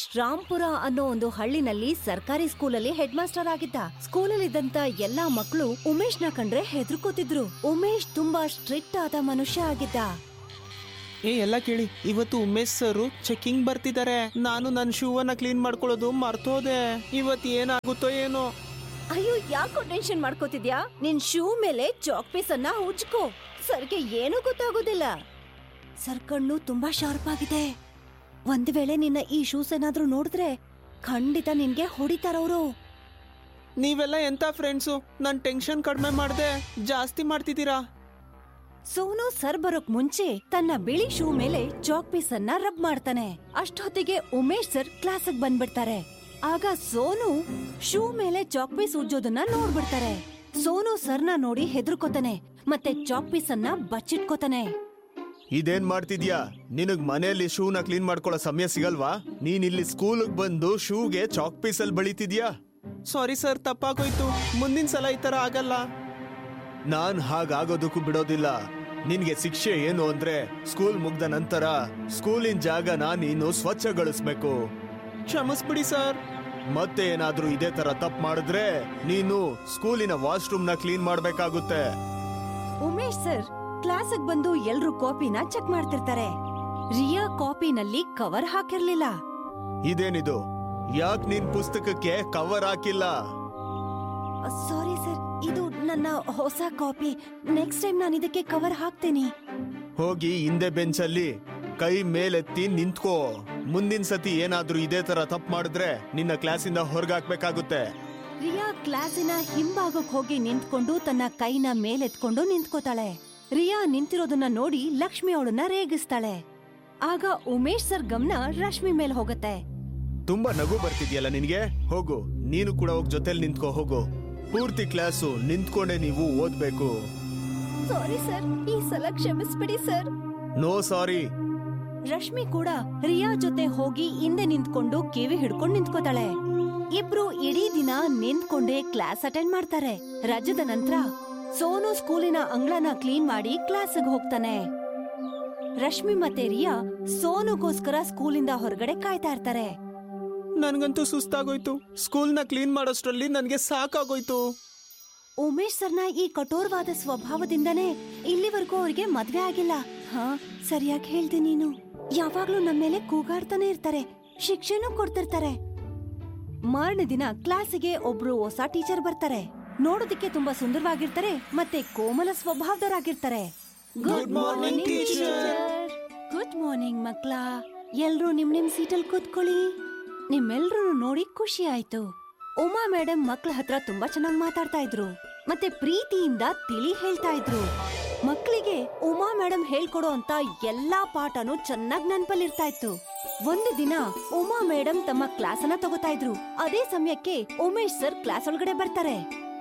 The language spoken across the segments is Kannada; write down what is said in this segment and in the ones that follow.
ಉಮೇಶ್ ರಾಂಪುರ ಅನ್ನೋ ಒಂದು ಹಳ್ಳಿನಲ್ಲಿ ಸರ್ಕಾರಿ ಸ್ಕೂಲಲ್ಲಿ ಹೆಡ್ ಮಾಸ್ಟರ್ ಆಗಿದ್ದ ಸ್ಕೂಲಲ್ಲಿದ್ದಂತ ಎಲ್ಲಾ ಮಕ್ಕಳು ಉಮೇಶ್ ನ ಕಂಡ್ರೆ ಹೆದರ್ಕೋತಿದ್ರು ಉಮೇಶ್ ತುಂಬಾ ಸ್ಟ್ರಿಕ್ಟ್ ಆದ ಮನುಷ್ಯ ಆಗಿದ್ದ ಏ ಎಲ್ಲ ಕೇಳಿ ಇವತ್ತು ಉಮೇಶ್ ಸರ್ ಚೆಕಿಂಗ್ ಬರ್ತಿದ್ದಾರೆ ನಾನು ನನ್ನ ಶೂ ಅನ್ನ ಕ್ಲೀನ್ ಮಾಡ್ಕೊಳ್ಳೋದು ಮರ್ತೋದೆ ಇವತ್ತು ಏನಾಗುತ್ತೋ ಏನೋ ಅಯ್ಯೋ ಯಾಕೋ ಟೆನ್ಷನ್ ಮಾಡ್ಕೋತಿದ್ಯಾ ನಿನ್ ಶೂ ಮೇಲೆ ಚಾಕ್ ಪೀಸ್ ಅನ್ನ ಉಜ್ಕೋ ಸರ್ಗೆ ಏನೂ ಗೊತ್ತಾಗೋದಿಲ್ಲ ಸರ್ ಕಣ್ಣು ತುಂಬಾ ಶಾರ್ಪ್ ಆಗಿದೆ ಒಂದ್ ವೇಳೆ ನಿನ್ನ ಈ ಶೂಸ್ ಏನಾದ್ರೂ ನೋಡಿದ್ರೆ ಖಂಡಿತ ನಿನ್ಗೆ ಹೊಡಿತಾರವ್ರು ನೀವೆಲ್ಲ ಎಂತ ಫ್ರೆಂಡ್ಸು ನನ್ನ ಟೆನ್ಷನ್ ಕಡಿಮೆ ಮಾಡ್ದೆ ಜಾಸ್ತಿ ಮಾಡ್ತಿದ್ದೀರಾ ಸೋನು ಸರ್ ಬರೋಕ್ ಮುಂಚೆ ತನ್ನ ಬಿಳಿ ಶೂ ಮೇಲೆ ಚಾಕ್ ಪೀಸ್ ಅನ್ನ ರಬ್ ಮಾಡ್ತಾನೆ ಅಷ್ಟೊತ್ತಿಗೆ ಉಮೇಶ್ ಸರ್ ಕ್ಲಾಸಿಗ್ ಬಂದ್ಬಿಡ್ತಾರೆ ಆಗ ಸೋನು ಶೂ ಮೇಲೆ ಚಾಕ್ ಪೀಸ್ ಉಜ್ಜೋದನ್ನ ನೋಡ್ಬಿಡ್ತಾರೆ ಸೋನು ಸರ್ನ ನೋಡಿ ಹೆದರ್ಕೋತಾನೆ ಮತ್ತೆ ಚಾಕ್ ಪೀಸ್ ಅನ್ನ ಬಚ್ಚಿಟ್ಕೋತಾನೆ ಇದೇನ್ ಮಾಡ್ತಿದ್ಯಾ ನಿನಗ್ ಮನೆಯಲ್ಲಿ ಶೂನ ಕ್ಲೀನ್ ಮಾಡ್ಕೊಳ್ಳೋ ಸಮಯ ಸಿಗಲ್ವಾ ನೀನ್ ಇಲ್ಲಿ ಸ್ಕೂಲ್ಗ್ ಬಂದು ಶೂಗೆ ಚಾಕ್ ಪೀಸ್ ಅಲ್ಲಿ ಬಳಿತಿದ್ಯಾ ಸಾರಿ ಸರ್ ತಪ್ಪಾಗೋಯ್ತು ಮುಂದಿನ ಸಲ ಈ ತರ ಆಗಲ್ಲ ನಾನ್ ಹಾಗಾಗೋದಕ್ಕೂ ಬಿಡೋದಿಲ್ಲ ನಿನ್ಗೆ ಶಿಕ್ಷೆ ಏನು ಅಂದ್ರೆ ಸ್ಕೂಲ್ ಮುಗ್ದ ನಂತರ ಸ್ಕೂಲಿನ ಜಾಗನ ನೀನು ಸ್ವಚ್ಛಗೊಳಿಸ್ಬೇಕು ಕ್ಷಮಿಸ್ಬಿಡಿ ಸರ್ ಮತ್ತೆ ಏನಾದ್ರೂ ಇದೇ ತರ ತಪ್ಪು ಮಾಡಿದ್ರೆ ನೀನು ಸ್ಕೂಲಿನ ವಾಶ್ರೂಮ್ ನ ಕ್ಲೀನ್ ಮಾಡ್ಬೇಕಾಗುತ್ತೆ ಉಮೇಶ್ ಸರ್ ಕ್ಲಾಸಿಗ್ ಬಂದು ಎಲ್ರು ಕಾಪಿನ ಚೆಕ್ ಮಾಡ್ತಿರ್ತಾರೆ ರಿಯಾ ಕಾಪಿನಲ್ಲಿ ಕವರ್ ಹಾಕಿರ್ಲಿಲ್ಲ ಇದೇನಿದು ಯಾಕ್ ನಿನ್ ಪುಸ್ತಕಕ್ಕೆ ಕವರ್ ಹಾಕಿಲ್ಲ ಸಾರಿ ಸರ್ ಇದು ನನ್ನ ಹೊಸ ಕಾಪಿ ನೆಕ್ಸ್ಟ್ ಟೈಮ್ ನಾನು ಇದಕ್ಕೆ ಕವರ್ ಹಾಕ್ತೇನೆ ಹೋಗಿ ಹಿಂದೆ ಬೆಂಚಲ್ಲಿ ಕೈ ಮೇಲೆತ್ತಿ ನಿಂತ್ಕೋ ಮುಂದಿನ ಸತಿ ಏನಾದ್ರೂ ಇದೇ ತರ ತಪ್ಪು ಮಾಡಿದ್ರೆ ನಿನ್ನ ಕ್ಲಾಸಿಂದ ಹೊರಗಾಕ್ಬೇಕಾಗುತ್ತೆ ರಿಯಾ ಕ್ಲಾಸಿನ ಹಿಂಭಾಗಕ್ ಹೋಗಿ ನಿಂತ್ಕೊಂಡು ತನ್ನ ಕೈನ ಮೇಲೆತ್ಕೊಂಡು ನಿಂತ್ಕೋತಾಳೆ ರಿಯಾ ನಿಂತಿರೋದನ್ನ ನೋಡಿ ಲಕ್ಷ್ಮಿ ಅವಳನ್ನ ರೇಗಿಸ್ತಾಳೆ ಆಗ ಉಮೇಶ್ ಸರ್ ಗಮನ ರಶ್ಮಿ ಮೇಲ್ ಹೋಗತ್ತೆ ತುಂಬಾ ನಗು ಬರ್ತಿದ್ಯಲ್ಲ ನಿನ್ಗೆ ಹೋಗು ನೀನು ಕೂಡ ಹೋಗ್ ಜೊತೆಲಿ ನಿಂತ್ಕೋ ಹೋಗು ಪೂರ್ತಿ ಕ್ಲಾಸು ನಿಂತ್ಕೊಂಡೆ ನೀವು ಓದ್ಬೇಕು ಸಾರಿ ಸರ್ ಈ ಸಲ ಕ್ಷಮಿಸ್ಬಿಡಿ ಸರ್ ನೋ ಸಾರಿ ರಶ್ಮಿ ಕೂಡ ರಿಯಾ ಜೊತೆ ಹೋಗಿ ಹಿಂದೆ ನಿಂತ್ಕೊಂಡು ಕಿವಿ ಹಿಡ್ಕೊಂಡು ನಿಂತ್ಕೋತಾಳೆ ಇಬ್ರು ಇಡೀ ದಿನ ನಿಂತ್ಕೊಂಡೇ ಕ್ಲಾಸ್ ಅಟೆಂಡ್ ಮಾಡ್ತಾರೆ ರಜದ ನಂತರ ಸೋನು ಸ್ಕೂಲಿನ ಅಂಗಳನ ಕ್ಲೀನ್ ಮಾಡಿ ಕ್ಲಾಸ್ಗೆ ಹೋಗ್ತಾನೆ ರಶ್ಮಿ ಮತ್ತೆ ರಿಯಾ ಸೋನುಗೋಸ್ಕರ ಸ್ಕೂಲಿಂದ ಹೊರಗಡೆ ಕಾಯ್ತಾ ಇರ್ತಾರೆ ನನ್ಗಂತೂ ಸುಸ್ತಾಗೋಯ್ತು ಸ್ಕೂಲ್ನ ಕ್ಲೀನ್ ಮಾಡೋಷ್ಟ್ರಲ್ಲಿ ನನ್ಗೆ ಸಾಕಾಗೋಯ್ತು ಉಮೇಶ್ ಸರ್ನ ಈ ಕಠೋರವಾದ ಸ್ವಭಾವದಿಂದನೇ ಇಲ್ಲಿವರೆಗೂ ಅವ್ರಿಗೆ ಮದ್ವೆ ಆಗಿಲ್ಲ ಹಾ ಸರಿಯಾಗಿ ಹೇಳ್ದೆ ನೀನು ಯಾವಾಗ್ಲೂ ನಮ್ಮ ಮೇಲೆ ಕೂಗಾಡ್ತಾನೆ ಇರ್ತಾರೆ ಶಿಕ್ಷೆನೂ ಕೊಡ್ತಿರ್ತಾರೆ ಮಾರನೇ ದಿನ ಕ್ಲಾಸಿಗೆ ಒಬ್ರು ಹೊಸ ಟೀಚರ್ ಬರ್ತಾರೆ ನೋಡೋದಕ್ಕೆ ತುಂಬಾ ಸುಂದರವಾಗಿರ್ತಾರೆ ಮತ್ತೆ ಕೋಮಲ ಸ್ವಭಾವದವರಾಗಿರ್ತಾರೆ Good morning, teacher. Good morning ಮಕ್ಳ ಎಲ್ರೂ ನಿಮ್ ನಿಮ್ ಸೀಟಲ್ ಕೂತ್ಕೊಳ್ಳಿ ನಿಮ್ಮೆಲ್ರೂ ನೋಡಿ ಖುಷಿ ಆಯ್ತು ಉಮಾ ಮೇಡಮ್ ಮಕ್ಳ ಹತ್ರ ತುಂಬಾ ಚೆನ್ನಾಗಿ ಮಾತಾಡ್ತಾ ಇದ್ರು ಮತ್ತೆ ಪ್ರೀತಿಯಿಂದ ತಿಳಿ ಹೇಳ್ತಾ ಇದ್ರು ಮಕ್ಕಳಿಗೆ ಉಮಾ ಮೇಡಮ್ ಹೇಳ್ಕೊಡೋ ಅಂತ ಎಲ್ಲಾ ಪಾಠನೂ ಚೆನ್ನಾಗ್ ನೆನ್ಪಲ್ಲಿರ್ತಾ ಇತ್ತು ಒಂದು ದಿನ ಉಮಾ ಮೇಡಮ್ ತಮ್ಮ ಕ್ಲಾಸನ್ನ ತಗೋತಾ ಇದ್ರು ಅದೇ ಸಮಯಕ್ಕೆ ಉಮೇಶ್ ಸರ್ ಕ್ಲಾಸ್ ಒಳಗಡೆ ಬರ್ತಾರೆ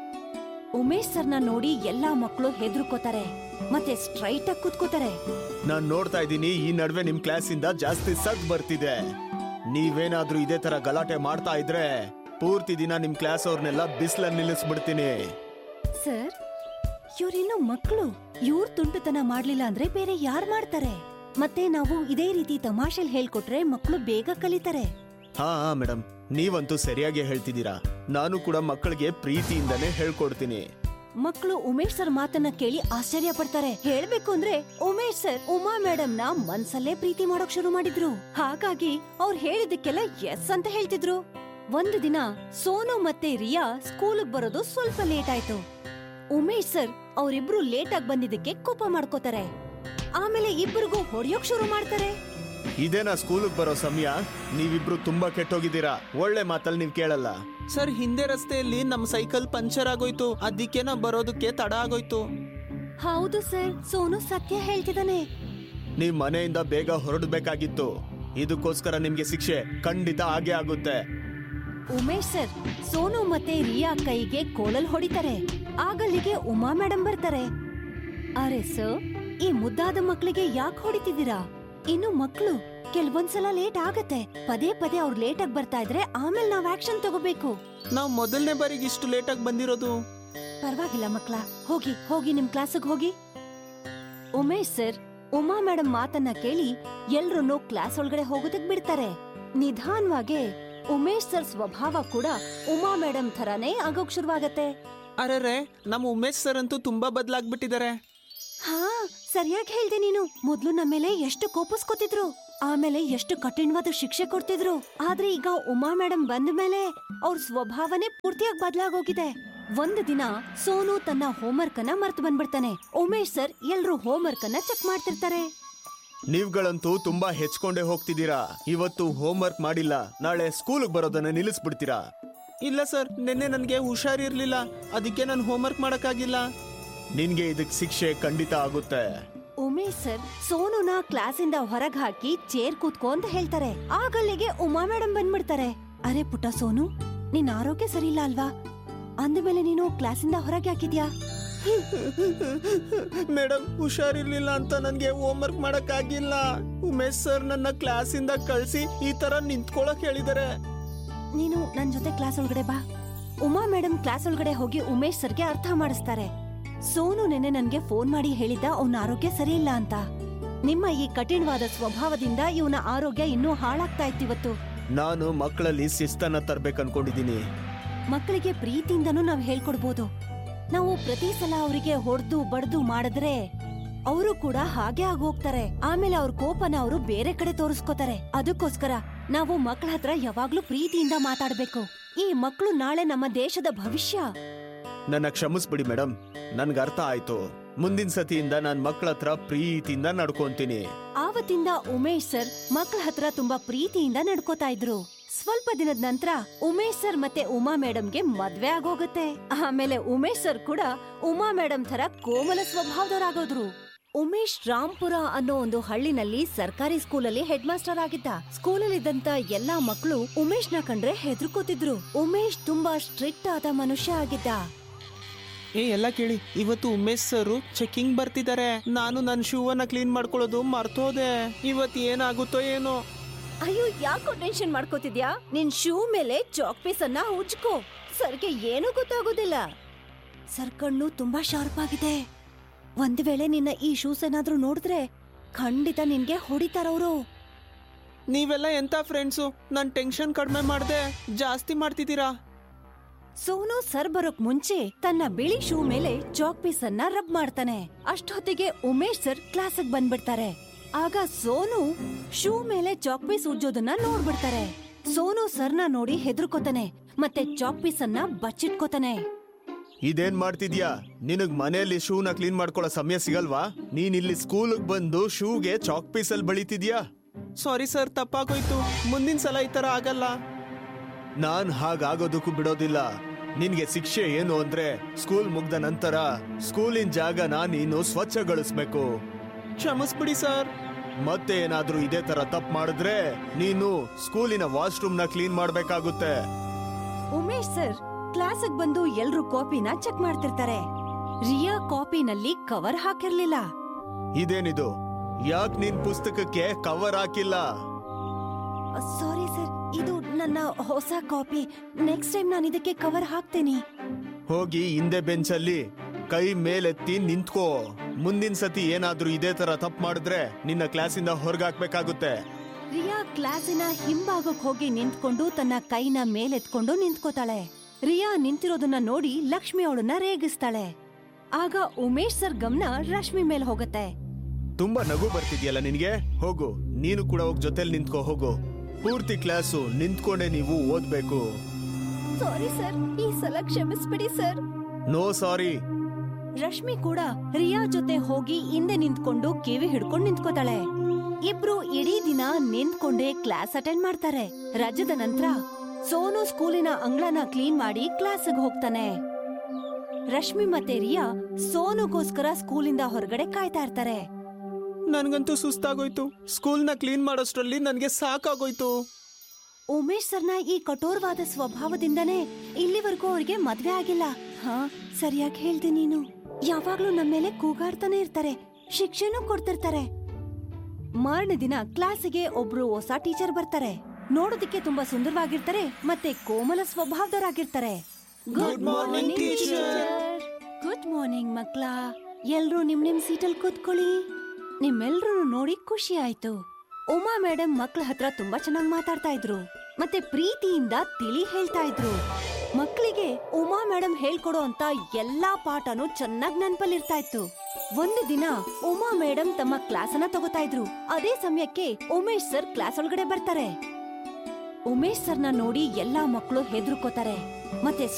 ಉಮೇಶ್ ಸರ್ನ ನೋಡಿ ಎಲ್ಲಾ ಮಕ್ಕಳು ಹೆದರ್ಕೋತಾರೆ ಮತ್ತೆ ಸ್ಟ್ರೈಟ್ ಆಗಿ ಕೂತ್ಕೋತಾರೆ ನಾನ್ ನೋಡ್ತಾ ಇದ್ದೀನಿ ಈ ನಡುವೆ ನಿಮ್ ಕ್ಲಾಸಿಂದ ಜಾಸ್ತಿ ಸಗ್ ಬರ್ತಿದೆ ನೀವೇನಾದ್ರೂ ಇದೇ ತರ ಗಲಾಟೆ ಮಾಡ್ತಾ ಇದ್ರೆ ಪೂರ್ತಿ ದಿನ ನಿಮ್ ಕ್ಲಾಸ್ ಅವ್ರನ್ನೆಲ್ಲ ಬಿಸ್ಲಲ್ಲಿ ನಿಲ್ಲಿಸ್ಬಿಡ್ತೀನಿ ಸರ್ ಇವ್ರಿನ್ನು ಮಕ್ಕಳು ಇವ್ರ ತುಂಟತನ ಮಾಡ್ಲಿಲ್ಲ ಅಂದ್ರೆ ಬೇರೆ ಯಾರ್ ಮಾಡ್ತಾರೆ ಮತ್ತೆ ನಾವು ಇದೇ ರೀತಿ ತಮಾಷೆಲ್ ಹೇಳ್ಕೊಟ್ರೆ ಮಕ್ಕಳು ಬೇಗ ಕಲಿತಾರೆ ಹಾ ಹಾ ಮೇಡಮ್ ನೀವಂತೂ ಸರಿಯಾಗಿ ಹೇಳ್ತಿದ್ದೀರಾ ನಾನು ಕೂಡ ಮಕ್ಕಳಿಗೆ ಪ್ರೀತಿಯಿಂದನೇ ಹೇಳ್ಕೊಡ್ತೀನಿ ಮಕ್ಕಳು ಉಮೇಶ್ ಸರ್ ಮಾತನ್ನ ಕೇಳಿ ಆಶ್ಚರ್ಯ ಪಡ್ತಾರೆ ಹೇಳ್ಬೇಕು ಅಂದ್ರೆ ಉಮೇಶ್ ಸರ್ ಉಮಾ ಮೇಡಮ್ ನ ಮನ್ಸಲ್ಲೇ ಪ್ರೀತಿ ಮಾಡೋಕ್ ಶುರು ಮಾಡಿದ್ರು ಹಾಗಾಗಿ ಅವ್ರು ಹೇಳಿದಕ್ಕೆಲ್ಲ ಎಸ್ ಅಂತ ಹೇಳ್ತಿದ್ರು ಒಂದು ದಿನ ಸೋನು ಮತ್ತೆ ರಿಯಾ ಸ್ಕೂಲ್ಗ್ ಬರೋದು ಸ್ವಲ್ಪ ಲೇಟ್ ಆಯ್ತು ಉಮೇಶ್ ಸರ್ ಅವರಿಬ್ರು ಲೇಟ್ ಆಗಿ ಬಂದಿದ್ದಕ್ಕೆ ಕೋಪ ಮಾಡ್ಕೋತಾರೆ ಆಮೇಲೆ ಇಬ್ಬರಿಗೂ ಹೊಡೆಯೋಕ್ ಶುರು ಮಾಡ್ತಾರೆ ಇದೇನಾ ಸ್ಕೂಲಿಗೆ ಬರೋ ಸಮಯ ನೀವಿಬ್ರು ತುಂಬಾ ಕೆಟ್ಟೋಗಿದ್ದೀರಾ ಒಳ್ಳೆ ಮಾತಲ್ಲಿ ನೀವ್ ಕೇಳಲ್ಲ ಸರ್ ಹಿಂದೆ ರಸ್ತೆಯಲ್ಲಿ ನಮ್ ಸೈಕಲ್ ಪಂಚರ್ ಆಗೋಯ್ತು ಅದಕ್ಕೆ ನಾ ಬರೋದಕ್ಕೆ ತಡ ಆಗೋಯ್ತು ಹೌದು ಸರ್ ಸೋನು ಸತ್ಯ ಹೇಳ್ತಿದ್ದಾನೆ ನೀವ್ ಮನೆಯಿಂದ ಬೇಗ ಹೊರಡ್ಬೇಕಾಗಿತ್ತು ಇದಕ್ಕೋಸ್ಕರ ನಿಮ್ಗೆ ಶಿಕ್ಷೆ ಖಂಡಿತ ಆಗೇ ಆಗುತ್ತೆ ಉಮೇಶ್ ಸರ್ ಸೋನು ಮತ್ತೆ ರಿಯಾ ಕೈಗೆ ಕೋಲಲ್ ಹೊಡಿತಾರೆ ಆಗಲ್ಲಿಗೆ ಉಮಾ ಮೇಡಮ್ ಬರ್ತಾರೆ ಅರೆ ಸರ್ ಈ ಮುದ್ದಾದ ಮಕ್ಕಳಿಗೆ ಯಾಕೆ ಹೊಡಿತಿದ್ದೀರಾ ಇನ್ನು ಮಕ್ಕಳು ಕೆಲವೊಂದ್ಸಲ ಲೇಟ್ ಆಗತ್ತೆ ಪದೇ ಪದೇ ಅವ್ರು ಲೇಟ್ ಆಗಿ ಬರ್ತಾ ಇದ್ರೆ ಆಮೇಲೆ ನಾವ್ ಆಕ್ಷನ್ ತಗೋಬೇಕು ನಾವ್ ಮೊದಲನೇ ಬಾರಿಗೆ ಇಷ್ಟು ಲೇಟಾಗಿ ಬಂದಿರೋದು ಪರವಾಗಿಲ್ಲ ಮಕ್ಳ ಹೋಗಿ ಹೋಗಿ ನಿಮ್ ಕ್ಲಾಸಿಗೆ ಹೋಗಿ ಉಮೇಶ್ ಸರ್ ಉಮಾ ಮೇಡಮ್ ಮಾತನ್ನ ಕೇಳಿ ಎಲ್ರನ್ನೂ ಕ್ಲಾಸ್ ಒಳಗಡೆ ಹೋಗೋದಕ್ ಬಿಡ್ತಾರೆ ನಿಧಾನವಾಗೆ ಉಮೇಶ್ ಸರ್ ಸ್ವಭಾವ ಕೂಡ ಉಮಾ ಮೇಡಮ್ ಥರಾನೇ ಆಗೋಕ್ ಶುರುವಾಗತ್ತೆ ಅರೆ ನಮ್ಮ ಉಮೇಶ್ ಸರ್ ಅಂತೂ ತುಂಬಾ ಬದಲಾಗ್ಬಿಟ್ಟಿದ್ದಾರೆ ಹಾ ಸರಿಯಾಗಿ ಹೇಳ್ದೆ ನೀನು ಮೊದ್ಲು ನಮ್ಮ ಮೇಲೆ ಎಷ್ಟು ಕೋಪಿಸ್ಕೊತಿದ್ರು ಆಮೇಲೆ ಎಷ್ಟು ಕಠಿಣವಾದ ಶಿಕ್ಷೆ ಕೊಡ್ತಿದ್ರು ಆದ್ರೆ ಈಗ ಉಮಾ ಮೇಡಮ್ ಬಂದ ಮೇಲೆ ಅವ್ರ ಸ್ವಭಾವನೇ ಪೂರ್ತಿಯಾಗಿ ಬದಲಾಗೋಗಿದೆ ಒಂದು ದಿನ ಸೋನು ತನ್ನ ಹೋಮ್ವರ್ಕ್ ಅನ್ನ ಮರ್ತು ಬಂದ್ಬಿಡ್ತಾನೆ ಉಮೇಶ್ ಸರ್ ಎಲ್ರು ಹೋಮ್ವರ್ಕ್ ಅನ್ನ ಚೆಕ್ ಮಾಡ್ತಿರ್ತಾರೆ ನೀವ್ಗಳಂತೂ ತುಂಬಾ ಹೆಚ್ಕೊಂಡೇ ಹೋಗ್ತಿದ್ದೀರಾ ಇವತ್ತು ಹೋಮ್ವರ್ಕ್ ಮಾಡಿಲ್ಲ ನಾಳೆ ಸ್ಕೂಲ್ಗೆ ಬರೋದನ್ನ ನಿಲ್ಲಿಸ್ಬಿಡ್ತೀರಾ ಇಲ್ಲ ಸರ್ ನಿನ್ನೆ ನನಗೆ ಹುಷಾರಿರ್ಲಿಲ್ಲ ಅದಕ್ಕೆ ನಾನು ಹೋಮ್ವರ್ಕ್ ಮಾಡಕ್ಕಾಗಿಲ್ಲ ನಿನ್ಗೆ ಇದಕ್ ಶಿಕ್ಷೆ ಖಂಡಿತ ಆಗುತ್ತೆ ಉಮೇಶ್ ಸರ್ ಸೋನುನ ಕ್ಲಾಸಿಂದ ಹೊರಗ್ ಹಾಕಿ ಚೇರ್ ಕೂತ್ಕೋ ಅಂತ ಹೇಳ್ತಾರೆ ಆಗಲ್ಲಿಗೆ ಉಮಾ ಮೇಡಮ್ ಬಂದ್ಬಿಡ್ತಾರೆ ಅರೆ ಪುಟ್ಟ ಸೋನು ನಿನ್ ಆರೋಗ್ಯ ಸರಿ ಇಲ್ಲ ಅಲ್ವಾ ಅಂದ್ಮೇಲೆ ನೀನು ಕ್ಲಾಸಿಂದ ಹೊರಗೆ ಹಾಕಿದ್ಯಾ ಮೇಡಮ್ ಹುಷಾರಿರ್ಲಿಲ್ಲ ಅಂತ ನನಗೆ ಹೋಮ್ವರ್ಕ್ ಮಾಡಕ್ಕಾಗಿಲ್ಲ ಉಮೇಶ್ ಸರ್ ನನ್ನ ಕ್ಲಾಸಿಂದ ಕಳ್ಸಿ ಈ ತರ ನಿಂತ್ಕೊಳಕ್ ಹೇಳಿದ್ದಾರೆ ನೀನು ನನ್ ಜೊತೆ ಕ್ಲಾಸ್ ಒಳಗಡೆ ಬಾ ಉಮಾ ಮೇಡಮ್ ಕ್ಲಾಸ್ ಒಳಗಡೆ ಹೋಗಿ ಉಮೇಶ್ ಸರ್ಗೆ ಅರ್ಥ ಮಾಡಿಸ್ತಾರೆ ಸೋನು ನೆನ್ನೆ ನನ್ಗೆ ಫೋನ್ ಮಾಡಿ ಹೇಳಿದ್ದ ಅವನ ಆರೋಗ್ಯ ಸರಿ ಇಲ್ಲ ಅಂತ ನಿಮ್ಮ ಈ ಕಠಿಣವಾದ ಸ್ವಭಾವದಿಂದ ಇವನ ಆರೋಗ್ಯ ಇನ್ನೂ ಹಾಳಾಗ್ತಾ ಇತ್ತಿವತ್ತು ನಾನು ಮಕ್ಕಳಲ್ಲಿ ಶಿಸ್ತನ್ನ ತರ್ಬೇಕು ಅನ್ಕೊಂಡಿದೀನಿ ಮಕ್ಕಳಿಗೆ ಪ್ರೀತಿಯಿಂದನೂ ನಾವ್ ಹೇಳ್ಕೊಡ್ಬೋದು ನಾವು ಪ್ರತಿ ಸಲ ಅವರಿಗೆ ಹೊಡೆದು ಬಡ್ದು ಮಾಡಿದ್ರೆ ಅವರು ಕೂಡ ಹಾಗೆ ಆಗೋಗ್ತಾರೆ ಆಮೇಲೆ ಅವ್ರ ಕೋಪನ ಅವರು ಬೇರೆ ಕಡೆ ತೋರಿಸ್ಕೋತಾರೆ ಅದಕ್ಕೋಸ್ಕರ ನಾವು ಮಕ್ಕಳ ಹತ್ರ ಯಾವಾಗ್ಲೂ ಪ್ರೀತಿಯಿಂದ ಮಾತಾಡ್ಬೇಕು ಈ ಮಕ್ಕಳು ನಾಳೆ ನಮ್ಮ ದೇಶದ ಭವಿಷ್ಯ ನನ್ನ ಕ್ಷಮಿಸ್ಬಿಡಿ ಮೇಡಮ್ ನನ್ಗೆ ಅರ್ಥ ಆಯ್ತು ಮುಂದಿನ ಸತಿಯಿಂದ ನಾನ್ ಮಕ್ಕಳ ಹತ್ರ ಪ್ರೀತಿಯಿಂದ ನಡ್ಕೊಂತೀನಿ ಆವತ್ತಿಂದ ಉಮೇಶ್ ಸರ್ ಮಕ್ಕಳ ಹತ್ರ ತುಂಬಾ ಪ್ರೀತಿಯಿಂದ ನಡ್ಕೋತಾ ಇದ್ರು ಸ್ವಲ್ಪ ದಿನದ ನಂತರ ಉಮೇಶ್ ಸರ್ ಮತ್ತೆ ಉಮಾ ಮೇಡಮ್ಗೆ ಮದ್ವೆ ಆಗೋಗುತ್ತೆ ಆಮೇಲೆ ಉಮೇಶ್ ಸರ್ ಕೂಡ ಉಮಾ ಮೇಡಮ್ ತರ ಕೋಮಲ ಸ್ವಭಾವದವರಾಗೋದ್ರು ಉಮೇಶ್ ರಾಂಪುರ ಅನ್ನೋ ಒಂದು ಹಳ್ಳಿನಲ್ಲಿ ಸರ್ಕಾರಿ ಸ್ಕೂಲಲ್ಲಿ ಹೆಡ್ ಮಾಸ್ಟರ್ ಆಗಿದ್ದ ಸ್ಕೂಲಲ್ಲಿದ್ದಂತ ಎಲ್ಲಾ ಮಕ್ಕಳು ಉಮೇಶ್ ನ ಕಂಡ್ರೆ ಹೆದರ್ಕೋತಿದ್ರು ಉಮೇಶ್ ತುಂಬಾ ಸ್ಟ್ರಿಕ್ಟ್ ಆದ ಮನುಷ್ಯ ಆಗಿದ್ದ ಏ ಎಲ್ಲ ಕೇಳಿ ಇವತ್ತು ಉಮೇಶ್ ಸರ್ ಚೆಕಿಂಗ್ ಬರ್ತಿದ್ದಾರೆ ನಾನು ನನ್ನ ಶೂವನ್ನ ಕ್ಲೀನ್ ಮಾಡ್ಕೊಳ್ಳೋದು ಮರ್ತೋದೆ ಇವತ್ತು ಏನಾಗುತ್ತೋ ಏನೋ ಅಯ್ಯೋ ಯಾಕೋ ಟೆನ್ಷನ್ ಮಾಡ್ಕೋತಿದ್ಯಾ ನಿನ್ ಶೂ ಮೇಲೆ ಚಾಕ್ ಪೀಸ್ ಅನ್ನ ಉಜ್ಕೋ ಸರ್ಗೆ ಏನೂ ಗೊತ್ತಾಗೋದಿಲ್ಲ ಸರ್ ಕಣ್ಣು ತುಂಬಾ ಶಾರ್ಪ್ ಆಗಿದೆ ಒಂದ್ ವೇಳೆ ನಿನ್ನ ಈ ಶೂಸ್ ಏನಾದ್ರೂ ನೋಡಿದ್ರೆ ಖಂಡಿತ ನಿನ್ಗೆ ಹೊಡಿತಾರವ್ರು ನೀವೆಲ್ಲ ಎಂತ ಫ್ರೆಂಡ್ಸು ನನ್ ಟೆನ್ಷನ್ ಕಡಿಮೆ ಮಾಡ್ದೆ ಜಾಸ್ತಿ ಮಾಡ್ತಿದ್ದೀರಾ ಸೋನು ಸರ್ ಬರೋಕ್ ಮುಂಚೆ ತನ್ನ ಬಿಳಿ ಶೂ ಮೇಲೆ ಚಾಕ್ ಪೀಸ್ ಅನ್ನ ರಬ್ ಮಾಡ್ತಾನೆ ಅಷ್ಟೊತ್ತಿಗೆ ಉಮೇಶ್ ಸರ್ ಕ್ಲಾಸಿಗೆ ಬಂದ್ಬಿಡ್ತಾರೆ ಆಗ ಸೋನು ಶೂ ಮೇಲೆ ಚಾಕ್ ಪೀಸ್ ಉಜ್ಜೋದನ್ನ ನೋಡ್ಬಿಡ್ತಾರೆ ಸೋನು ಸರ್ನ ನೋಡಿ ಹೆದರ್ಕೋತಾನೆ ಮತ್ತೆ ಚಾಕ್ ಪೀಸ್ ಅನ್ನ ಬಚ್ಚಿಟ್ಕೋತಾನೆ ಇದೇನ್ ಮಾಡ್ತಿದ್ಯಾ ನಿನಗ್ ಮನೆಯಲ್ಲಿ ಶೂನ ಕ್ಲೀನ್ ಮಾಡ್ಕೊಳ್ಳೋ ಸಮಯ ಸಿಗಲ್ವಾ ನೀನ್ ಇಲ್ಲಿ ಸ್ಕೂಲ್ಗೆ ಬಂದು ಶೂಗೆ ಚಾಕ್ ಪೀಸಲ್ಲಿ ಬಳಿತಿದ್ಯಾ ಸಾರಿ ಸರ್ ತಪ್ಪಾಗೋಯ್ತು ಮುಂದಿನ ಸಲ ಈ ತರ ಆಗಲ್ಲ ನಾನ್ ಹಾಗಾಗೋದಕ್ಕೂ ಬಿಡೋದಿಲ್ಲ ನಿನ್ಗೆ ಶಿಕ್ಷೆ ಏನು ಅಂದ್ರೆ ಸ್ಕೂಲ್ ಮುಗ್ದ ನಂತರ ಸ್ಕೂಲಿನ ಜಾಗನ ನೀನು ಸ್ವಚ್ಛಗೊಳಿಸ್ಬೇಕು ಕ್ಷಮಿಸ್ಬಿಡಿ ಸರ್ ಮತ್ತೆ ಏನಾದ್ರೂ ಇದೇ ತರ ತಪ್ಪು ಮಾಡಿದ್ರೆ ನೀನು ಸ್ಕೂಲಿನ ವಾಶ್ರೂಮ್ ನ ಕ್ಲೀನ್ ಮಾಡ್ಬೇಕಾಗುತ್ತೆ ಉಮೇಶ್ ಸರ್ ಕ್ಲಾಸಿಗೆ ಬಂದು ಎಲ್ರು ಕಾಪಿನ ಚೆಕ್ ಮಾಡ್ತಿರ್ತಾರೆ ರಿಯಾ ಕಾಪಿನಲ್ಲಿ ಕವರ್ ಹಾಕಿರ್ಲಿಲ್ಲ ಇದೇನಿದು ಯಾಕ್ ನೀನ್ ಪುಸ್ತಕಕ್ಕೆ ಕವರ್ ಹಾಕಿಲ್ಲ ಸಾರಿ ಸರ್ ಇದು ನನ್ನ ಹೊಸ ಕಾಪಿ ನೆಕ್ಸ್ಟ್ ಟೈಮ್ ನಾನು ಇದಕ್ಕೆ ಕವರ್ ಹಾಕ್ತೇನೆ ಹೋಗಿ ಹಿಂದೆ ಬೆಂಚಲ್ಲಿ ಕೈ ಮೇಲೆತ್ತಿ ನಿಂತ್ಕೋ ಮುಂದಿನ ಸತಿ ಏನಾದ್ರೂ ಇದೇ ತರ ತಪ್ಪು ಮಾಡಿದ್ರೆ ನಿನ್ನ ಕ್ಲಾಸಿಂದ ಹೊರಗಾಕ್ಬೇಕಾಗುತ್ತೆ ರಿಯಾ ಕ್ಲಾಸಿನ ಹಿಂಭಾಗಕ್ ಹೋಗಿ ನಿಂತ್ಕೊಂಡು ತನ್ನ ಕೈನ ಮೇಲೆತ್ಕೊಂಡು ನಿಂತ್ಕೋತಾಳೆ ರಿಯಾ ನಿಂತಿರೋದನ್ನ ನೋಡಿ ಲಕ್ಷ್ಮಿ ಅವಳನ್ನ ರೇಗಿಸ್ತಾಳೆ ಆಗ ಉಮೇಶ್ ಸರ್ ಗಮನ ರಶ್ಮಿ ಮೇಲ್ ಹೋಗತ್ತೆ ತುಂಬಾ ನಗು ಬರ್ತಿದ್ಯಲ್ಲ ನಿನ್ಗೆ ಹೋಗು ನೀನು ಕೂಡ ಹೋಗ್ ಜೊತೆಲಿ ನಿಂತ್ಕೋ ಹೋಗು ಪೂರ್ತಿ ಕ್ಲಾಸು ನಿಂತ್ಕೊಂಡೆ ನೀವು ಓದ್ಬೇಕು ಸಾರಿ ಸರ್ ಈ ಸಲ ಕ್ಷಮಿಸ್ಬಿಡಿ ಸರ್ ನೋ ಸಾರಿ ರಶ್ಮಿ ಕೂಡ ರಿಯಾ ಜೊತೆ ಹೋಗಿ ಹಿಂದೆ ನಿಂತ್ಕೊಂಡು ಕಿವಿ ಹಿಡ್ಕೊಂಡು ನಿಂತ್ಕೋತಾಳೆ ಇಬ್ರು ಇಡೀ ದಿನ ನಿಂತ್ಕೊಂಡೇ ಕ್ಲಾಸ್ ಅಟೆಂಡ್ ಮಾಡ್ತಾರೆ ರಜದ ನಂತರ ಸೋನು ಸ್ಕೂಲಿನ ಅಂಗಳನ ಕ್ಲೀನ್ ಮಾಡಿ ಕ್ಲಾಸ್ಗೆ ಹೋಗ್ತಾನೆ ರಶ್ಮಿ ಮತ್ತೆ ರಿಯಾ ಸೋನುಗೋಸ್ಕರ ಸ್ಕೂಲಿಂದ ಹೊರಗಡೆ ಕಾಯ್ತಾ ಇರ್ತಾರೆ ನನ್ಗಂತೂ ಸುಸ್ತಾಗೋಯ್ತು ಸ್ಕೂಲ್ನ ಕ್ಲೀನ್ ಮಾಡೋಷ್ಟ್ರಲ್ಲಿ ನನಗೆ ಸಾಕಾಗೋಯ್ತು ಉಮೇಶ್ ಸರ್ನ ಈ ಕಠೋರವಾದ ಸ್ವಭಾವದಿಂದನೇ ಇಲ್ಲಿವರೆಗೂ ಅವ್ರಿಗೆ ಮದ್ವೆ ಆಗಿಲ್ಲ ಹಾ ಸರಿಯಾಗಿ ಹೇಳ್ದೆ ನೀನು ಯಾವಾಗ್ಲೂ ನಮ್ಮ ಮೇಲೆ ಕೂಗಾಡ್ತಾನೆ ಇರ್ತಾರೆ ಶಿಕ್ಷೆನೂ ಕೊಡ್ತಿರ್ತಾರೆ ಮಾರನೇ ದಿನ ಕ್ಲಾಸಿಗೆ ಒಬ್ರು ಹೊಸ ಟೀಚರ್ ಬರ್ತಾರೆ ನೋಡೋದಕ್ಕೆ ತುಂಬಾ ಸುಂದರವಾಗಿರ್ತಾರೆ ಮತ್ತೆ ಕೋಮಲ ಸ್ವಭಾವದವರಾಗಿರ್ತಾರೆ Good morning, teacher. Good morning ಮಕ್ಳ ಎಲ್ರೂ ನಿಮ್ ನಿಮ್ ಸೀಟಲ್ ಕೂತ್ಕೊಳ್ಳಿ ನಿಮ್ಮೆಲ್ರೂ ನೋಡಿ ಖುಷಿ ಆಯ್ತು ಉಮಾ ಮೇಡಮ್ ಮಕ್ಳ ಹತ್ರ ತುಂಬಾ ಚೆನ್ನಾಗಿ ಮಾತಾಡ್ತಾ ಇದ್ರು ಮತ್ತೆ ಪ್ರೀತಿಯಿಂದ ತಿಳಿ ಹೇಳ್ತಾ ಇದ್ರು ಮಕ್ಕಳಿಗೆ ಉಮಾ ಮೇಡಮ್ ಹೇಳ್ಕೊಡೋ ಅಂತ ಎಲ್ಲಾ ಪಾಠನೂ ಚೆನ್ನಾಗ್ ನೆನ್ಪಲ್ಲಿರ್ತಾ ಇತ್ತು ಒಂದು ದಿನ ಉಮಾ ಮೇಡಮ್ ತಮ್ಮ ಕ್ಲಾಸ್ ಅನ್ನ ತಗೋತಾ ಇದ್ರು ಅದೇ ಸಮಯಕ್ಕೆ ಉಮೇಶ್ ಸರ್ ಕ್ಲಾಸ್ ಒಳಗಡೆ ಬರ್ತಾರೆ ಉಮೇಶ್ ಸರ್ನ ನೋಡಿ ಎಲ್ಲಾ ಮಕ್ಕಳು ಹೆದರ್ಕೋತಾರೆ ಮತ್ತೆ